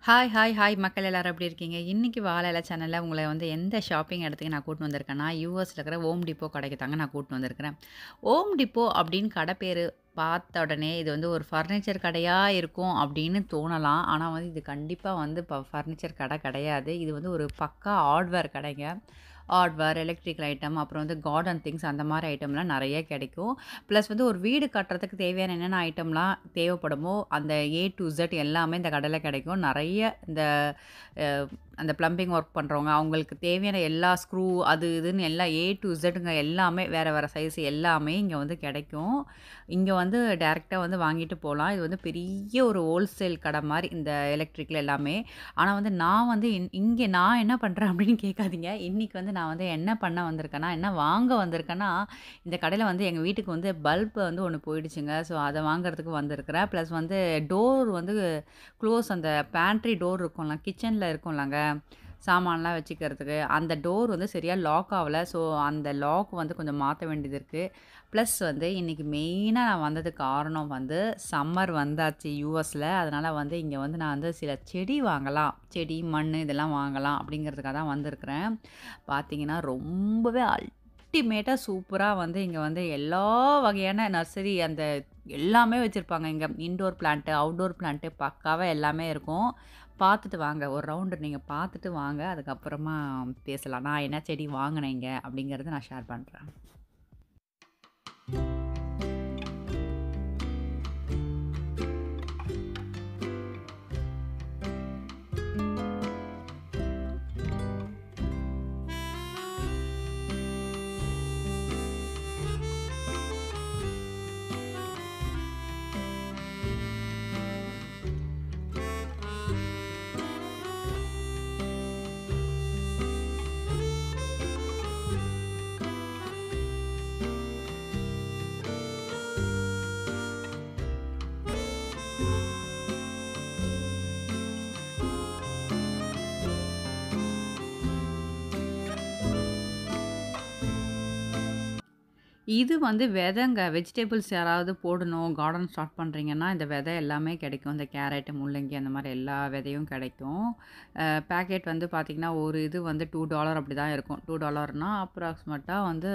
Hi, hi, hi மக்கள் எல்லாரும் எப்படி இருக்கீங்க? இன்னைக்கு வாழ இலை சேனல்ல உங்கள வந்து எந்த ஷாப்பிங் இடத்துக்கு நான் கூட்டின்னு வந்திருக்கேன்னா, யுஎஸ்ல இருக்கிற ஹோம் டிப்போ கடைக்கு தாங்க நான் கூட்டின்னு வந்திருக்கிறேன். ஹோம் டிப்போ அப்படின்னு கடை பேரு பார்த்த உடனே இது வந்து ஒரு ஃபர்னிச்சர் கடையா இருக்கும் அப்படின்னு தோணலாம். ஆனா வந்து இது கண்டிப்பா வந்து ப ஃபர்னிச்சர் கடை கிடையாது. இது வந்து ஒரு பக்கா ஹார்ட்வேர் கடைங்க. ஹார்ட்வேர், எலக்ட்ரிக்கல் ஐட்டம், அப்புறம் வந்து கார்டன் திங்ஸ் அந்த மாரி ஐட்டம்லாம் நெறைய கிடைக்கும். ப்ளஸ் வந்து ஒரு வீடு கட்டுறதுக்கு தேவையான என்னென்ன ஐட்டம்லாம் தேவைப்படுமோ, அந்த ஏ டூ இசட் எல்லாமே இந்த கடையில கிடைக்கும். நெறைய இந்த அ அந்த பிளம்பிங் ஒர்க் பண்றவங்க, அவங்களுக்கு தேவையான எல்லா ஸ்க்ரூ அது இதுன்னு எல்லாம் ஏ டூ இசட்டுங்க எல்லாமே வேற வேற சைஸ் எல்லாமே இங்க வந்து கிடைக்கும். இங்க வந்து டைரக்ட்டா வந்து வாங்கிட்டு போலாம். இது வந்து பெரிய ஒரு ஹோல்சேல் கடை மாரி இந்த எலக்ட்ரிக்கல் எல்லாமே. ஆனா வந்து நான் வந்து இன் இங்க நான் என்ன பண்றேன் அப்படின்னு கேட்காதீங்க. இன்னைக்கு வந்து நான் வந்து என்ன பண்ண வந்திருக்கேன்னா, என்ன வாங்க வந்திருக்கேன்னா, இந்த கடையில வந்து எங்க வீட்டுக்கு வந்து பல்ப் வந்து ஒண்ணு போயிடுச்சுங்க. ஸோ அத வாங்குறதுக்கு வந்திருக்கிறேன். ப்ளஸ் வந்து டோர் வந்து க்ளோஸ் அந்த பேண்ட்ரி டோர் இருக்கும்ல, கிச்சன்ல இருக்கும்லங்க, சாமான்லாம் வச்சுக்கிறதுக்கு. அந்த டோர் வந்து சரியா லாக் ஆவல. ஸோ அந்த லாக் வந்து கொஞ்சம் மாத்த வேண்டியது இருக்கு. ப்ளஸ் வந்து இன்னைக்கு மெயினா நான் வந்ததுக்கு காரணம் வந்து சம்மர் வந்தாச்சு யுஎஸ்ல. அதனால வந்து இங்க வந்து நான் வந்து சில செடி வாங்கலாம். செடி, மண்ணு இதெல்லாம் வாங்கலாம் அப்படிங்கிறதுக்காக தான் வந்திருக்கிறேன். பார்த்தீங்கன்னா, ரொம்பவே அல்டிமேட்டா சூப்பரா வந்து இங்க வந்து எல்லா வகையான நர்சரி அந்த எல்லாமே வச்சிருப்பாங்க இங்க. இன்டோர் பிளான்ட், அவுட்டோர் பிளான்ட் பக்காவா எல்லாமே இருக்கும். பார்த்துட்டு வாங்க. ஒரு ரவுண்டு நீங்க பார்த்துட்டு வாங்க. அதுக்கப்புறமா பேசலாம். நான் என்ன செடி வாங்குனேன் இங்க அப்படிங்கிறத நான் ஷேர் பண்றேன். இது வந்து விதைங்க. வெஜிடபிள்ஸ் யாராவது போடணும், கார்டன் ஸ்டார்ட் பண்றீங்கன்னா, இந்த விதை எல்லாமே கிடைக்கும். இந்த கேரட், முள்ளங்கி அந்த மாரி எல்லா விதையும் கிடைக்கும். அ பேக்கெட் வந்து பார்த்தீங்கன்னா, ஒரு இது வந்து $2 அப்படி தான் இருக்கும். $2னா அப்ராக்ஸிமேட்டா வந்து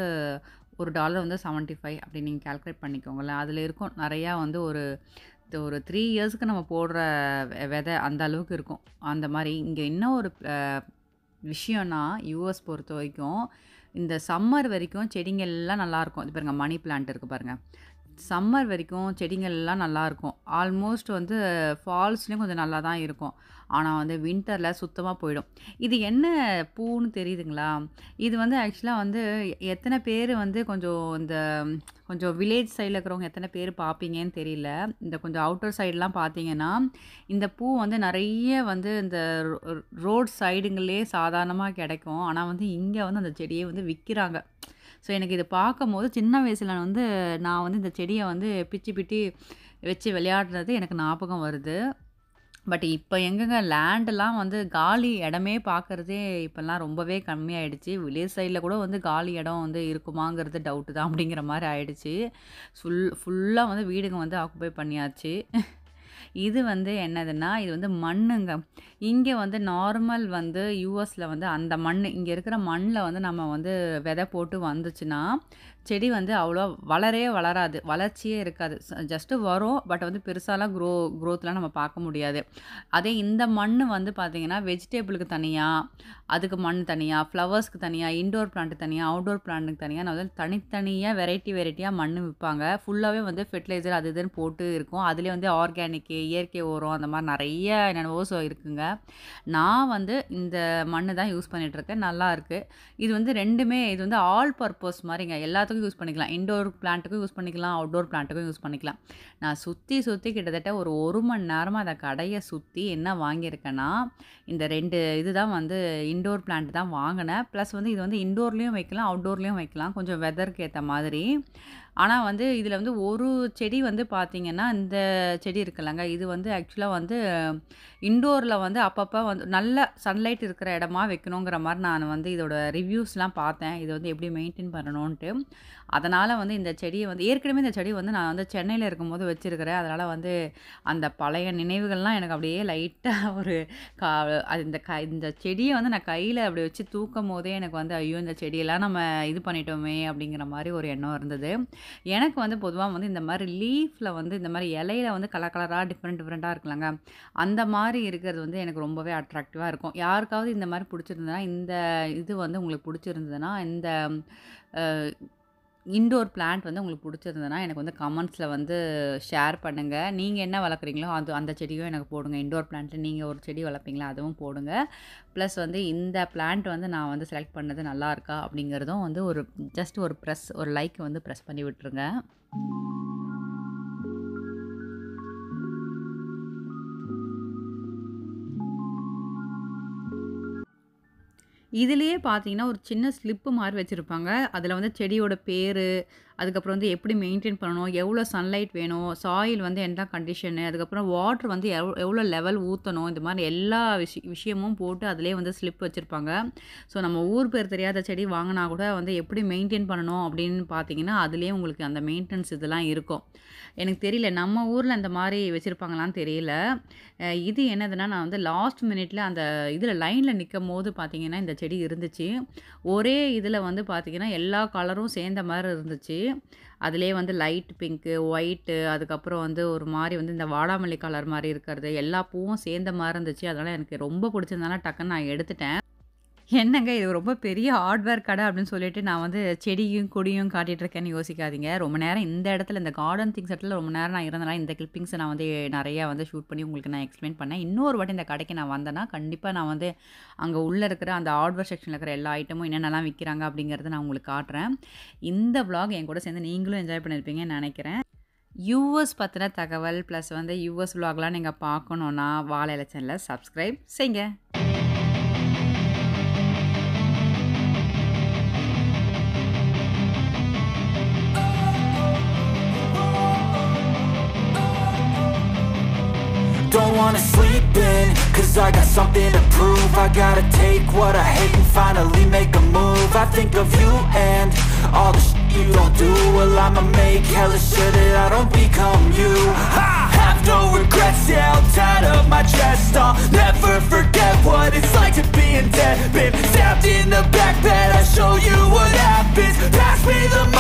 $1 வந்து 75 அப்படி நீங்க கால்குலேட் பண்ணிக்கோங்களேன். அதில இருக்கும் நெறையா வந்து ஒரு ஒரு 3 இயர்ஸ்க்கு நம்ம போடுற வெ விதை அந்த அளவுக்கு இருக்கும். அந்த மாரி இங்க என்ன ஒரு அ விஷயம்னா, யுஎஸ் பொறுத்தவரைக்கும், இந்த சம்மர் வரைக்கும் செடிங்க எல்லாம் நல்லாருக்கும். இது பாருங்க மணி பிளான்ட் இருக்கு பாருங்க. சம்மர் வரைக்கும் செடிகள் எல்லாம் நல்லாருக்கும். ஆல்மோஸ்ட் வந்து ஃபால்ஸ்லயும் கொஞ்சம் நல்லா தான் இருக்கும். ஆனா வந்து வின்டர்ல சுத்தமா போயிடும். இது என்ன பூன்னு தெரியுதுங்களா? இது வந்து ஆக்சுவலா வந்து எத்தன பேரு வந்து கொஞ்சம் இந்த கொஞ்சம் வில்லேஜ் சைட்ல இருக்கிறவங்க எத்தன பேர் பார்ப்பீங்கன்னு தெரியல. இந்த கொஞ்சம் அவுட்டர் சைட்லாம் பார்த்தீங்கன்னா, இந்த பூ வந்து நெறைய வந்து இந்த ரோ ரோட் சைடுங்கள்லயே சாதாரணமா கிடைக்கும். ஆனா வந்து இங்க வந்து அந்த செடிய வந்து விக்கிறாங்க. ஸோ எனக்கு இத பார்க்கும்போது சின்ன வயசுல வந்து நான் வந்து இந்த செடிய வந்து பிச்சி பிட்டி வச்சு விளையாடுறது எனக்கு ஞாபகம் வருது. பட் இப்ப எங்கங்க லேண்ட்லாம் வந்து காலி இடமே பார்க்கறதே இப்பலாம் ரொம்பவே கம்மியாயிடுச்சு. வில்லேஜ் சைட்ல கூட வந்து காலி இடம் வந்து இருக்குமாங்கிறது டவுட் தான் அப்படிங்கிற மாரி ஆயிடுச்சு. ஃபுல் ஃபுல்லா வந்து வீடுங்க வந்து ஆக்குபை பண்ணியாச்சு. இது வந்து என்னதுன்னா, இது வந்து மண்ணுங்க. இங்க வந்து நார்மல் வந்து யுஎஸ்ல வந்து அந்த மண்ணு இங்க இருக்கிற மண்ல வந்து நம்ம வந்து விதை போட்டு வந்துச்சுன்னா, செடி வந்து அவ்வளோ வளரவே வளராது. வளர்ச்சியே இருக்காது. ச ஜஸ்ட் வரும். பட் வந்து பெருசாலாம் க்ரோ குரோத்லாம் நம்ம பார்க்க முடியாது. அதே இந்த மண்ணு வந்து பார்த்தீங்கன்னா, வெஜிடபிளுக்கு தனியா, அதுக்கு மண் தனியா, ஃப்ளவர்ஸ்க்கு தனியா, இன்டோர் பிளான்ட் தனியா, அவுட்டோர் பிளான்ட்க்கு தனியா நான் வந்து தனித்தனியா வெரைட்டி வெரைட்டியா மண்ணு விப்பாங்க. ஃபுல்லாவே வந்து ஃபெர்டிலைசர் அது இதுன்னு போட்டு இருக்கும். அதிலயே வந்து ஆர்கானிக்கு, இயற்கை உரம் அந்த மாரி நெறைய என்னென்னவோ சொ இருக்குங்க. நான் வந்து இந்த மண்ணு தான் யூஸ் பண்ணிட்டுருக்கேன். நல்லாருக்கு. இது வந்து 2மே இது வந்து ஆல் பர்ப்பஸ் மாரிங்க. எல்லாத்துக்கும் யூஸ் பண்ணிக்கலாம். இன்டோர் பிளான்ட்டுக்கும் யூஸ் பண்ணிக்கலாம். அவுட்டோர் பிளான்ட்டுக்கும் யூஸ் பண்ணிக்கலாம். நான் சுத்தி சுத்தி கிட்டத்தட்ட ஒரு 1 மணி நேரமா அந்த கடைய சுத்தி என்ன வாங்கியிருக்கேன்னா, இந்த 2 இது தான் வந்து இன்டோர் பிளான்ட் தான் வாங்குனேன். ப்ளஸ் வந்து இது வந்து இன்டோர்லயும் வைக்கலாம், அவுட்டோர்லயும் வைக்கலாம். கொஞ்சம் வெதருக்கு ஏத்த மாதிரி. ஆனா வந்து இதில வந்து ஒரு செடி வந்து பார்த்தீங்கன்னா, இந்த செடி இருக்குல்லங்க, இது வந்து ஆக்சுவலா வந்து இன்டோர்ல வந்து அப்பப்ப வந்து நல்ல சன்லைட் இருக்கிற இடமா வைக்கணுங்கிற மாரி நான் வந்து இதோட ரிவ்யூஸ்லாம் பார்த்தேன். இத வந்து எப்படி மெயின்டெயின் பண்ணணுன்ட்டு. அதனால வந்து இந்த செடிய வந்து ஏற்கனவே இந்த செடி வந்து நான் வந்து சென்னையில இருக்கும்போது வச்சிருக்கிறேன். அதனால வந்து அந்த பழைய நினைவுகள்லாம் எனக்கு அப்படியே லைட்டா ஒரு கா அது இந்த க இந்த செடிய வந்து நான் கையில அப்படி வச்சு தூக்கும்போதே எனக்கு வந்து, ஐயோ! இந்த செடியெல்லாம் நம்ம இது பண்ணிட்டோமே அப்படிங்கிற மாரி ஒரு எண்ணம் இருந்தது. எனக்கு வந்து பொதுவா வந்து இந்த மாரி லீஃப்ல வந்து இந்த மாரி இலையில வந்து கலர் கலரா டிஃப்ரெண்ட் டிஃப்ரெண்ட்டா இருக்குல்லங்க, அந்த மாரி இருக்கிறது வந்து எனக்கு ரொம்பவே அட்ராக்டிவா இருக்கும். யாருக்காவது இந்த மாரி புடிச்சிருந்ததுனா, இந்த இது வந்து உங்களுக்கு புடிச்சிருந்ததுனா, இந்த அ இன்டோர் பிளான்ட் வந்து உங்களுக்கு புடிச்சிருந்ததுனா, எனக்கு வந்து கமெண்ட்ஸ்ல வந்து ஷேர் பண்ணுங்க. நீங்க என்ன வளர்க்குறீங்களோ, அது அந்த செடியும் எனக்கு போடுங்க. இன்டோர் பிளான்ட்ல நீங்க ஒரு செடி வளர்ப்பீங்களா, அதுவும் போடுங்க. ப்ளஸ் வந்து இந்த பிளான்ட் வந்து நான் வந்து செலக்ட் பண்ணது நல்லாருக்கா அப்படிங்கிறதும் வந்து ஒரு ஜஸ்ட் ஒரு பிரஸ் ஒரு லைக் வந்து பிரஸ் பண்ணி விட்டுருங்க. இதிலேயே பார்த்தீங்கன்னா, ஒரு சின்ன ஸ்லிப்பு மாரி வச்சிருப்பாங்க. அதில வந்து செடியோட பேரு, அதுக்கப்புறம் வந்து எப்படி மெயின்டெயின் பண்ணணும், எவ்வளோ சன்லைட் வேணும், சாயில் வந்து என்ன கண்டிஷனு, அதுக்கப்புறம் வாட்டர் வந்து எவ் எவ்வளோ லெவல் ஊத்தணும், இந்த மாரி எல்லா விஷய விஷயமும் போட்டு அதிலேயே வந்து ஸ்லிப் வச்சிருப்பாங்க. ஸோ நம்ம ஊர் பேர் தெரியாத செடி வாங்குனா கூட வந்து எப்படி மெயின்டெயின் பண்ணணும் அப்படின்னு பார்த்தீங்கன்னா, அதிலேயே உங்களுக்கு அந்த மெயின்டனன்ஸ் இதெல்லாம் இருக்கும். எனக்கு தெரியல, நம்ம ஊர்ல இந்த மாரி வச்சிருப்பாங்களான்னு தெரியல. அ இது என்னதுன்னா, நான் வந்து லாஸ்ட் மினிட்ல அந்த இதில லைன்ல நிக்கும்போது பார்த்தீங்கன்னா, இந்த செடி இருந்துச்சு. ஒரே இதில வந்து பார்த்தீங்கன்னா, எல்லா கலரும் சேர்ந்த மாரி இருந்துச்சு. அதிலேயே வந்து லைட் பிங்க்கு, ஒயிட்டு அதுக்கப்புறம் வந்து ஒரு மாரி வந்து இந்த வாடாமல்லி கலர் மாரி இருக்கிறது, எல்லா பூவும் சேர்ந்த மாரி இருந்துச்சு. அதனால எனக்கு ரொம்ப புடிச்சிருந்தனால டக்குன்னு நான் எடுத்துட்டேன். என்னங்க இது ரொம்ப பெரிய ஹார்ட்வேர் கடை அப்படின்னு சொல்லிட்டு நான் வந்து செடியும், கொடியும் காட்டிட்டு இருக்கேன்னு யோசிக்காதீங்க. ரொம்ப நேரம் இந்த இடத்துல இந்த கார்டன் திங்ஸ் இடத்துல ரொம்ப நேரம் நான் இருந்தனால, இந்த கிளிப்பிங்ஸ நான் வந்து நெறையா வந்து ஷூட் பண்ணி உங்களுக்கு நான் எக்ஸ்பிளைன் பண்ணேன். இன்னொரு வாட்டி இந்த கடைக்கு நான் வந்தேன்னா, கண்டிப்பா நான் வந்து அங்க உள்ள இருக்கிற அந்த ஹார்ட்வேர் செக்ஷன்ல இருக்கிற எல்லா ஐட்டமும் என்னென்னலாம் விக்கிறாங்க அப்படிங்கிறத நான் உங்களுக்கு காட்டுறேன். இந்த விளாக் என் கூட சேர்ந்து நீங்களும் என்ஜாய் பண்ணியிருப்பீங்கன்னு நெனைக்கிறேன். யுஎஸ் பத்தின தகவல் ப்ளஸ் வந்து யுஎஸ் விளாக்லாம் நீங்க பார்க்கணும்னா, வாழை இலை சேனல சப்ஸ்கிரைப் செய்ங்க. Don't wanna sleep in, cause I got something to prove I gotta take what I hate and finally make a move I think of you and all the shit you don't do Well I'ma make hella sure that I don't become you I have no regrets, yeah, I'll tie up my chest I'll never forget what it's like to be in debt Been stabbed in the back bed, I'll show you what happens Pass me the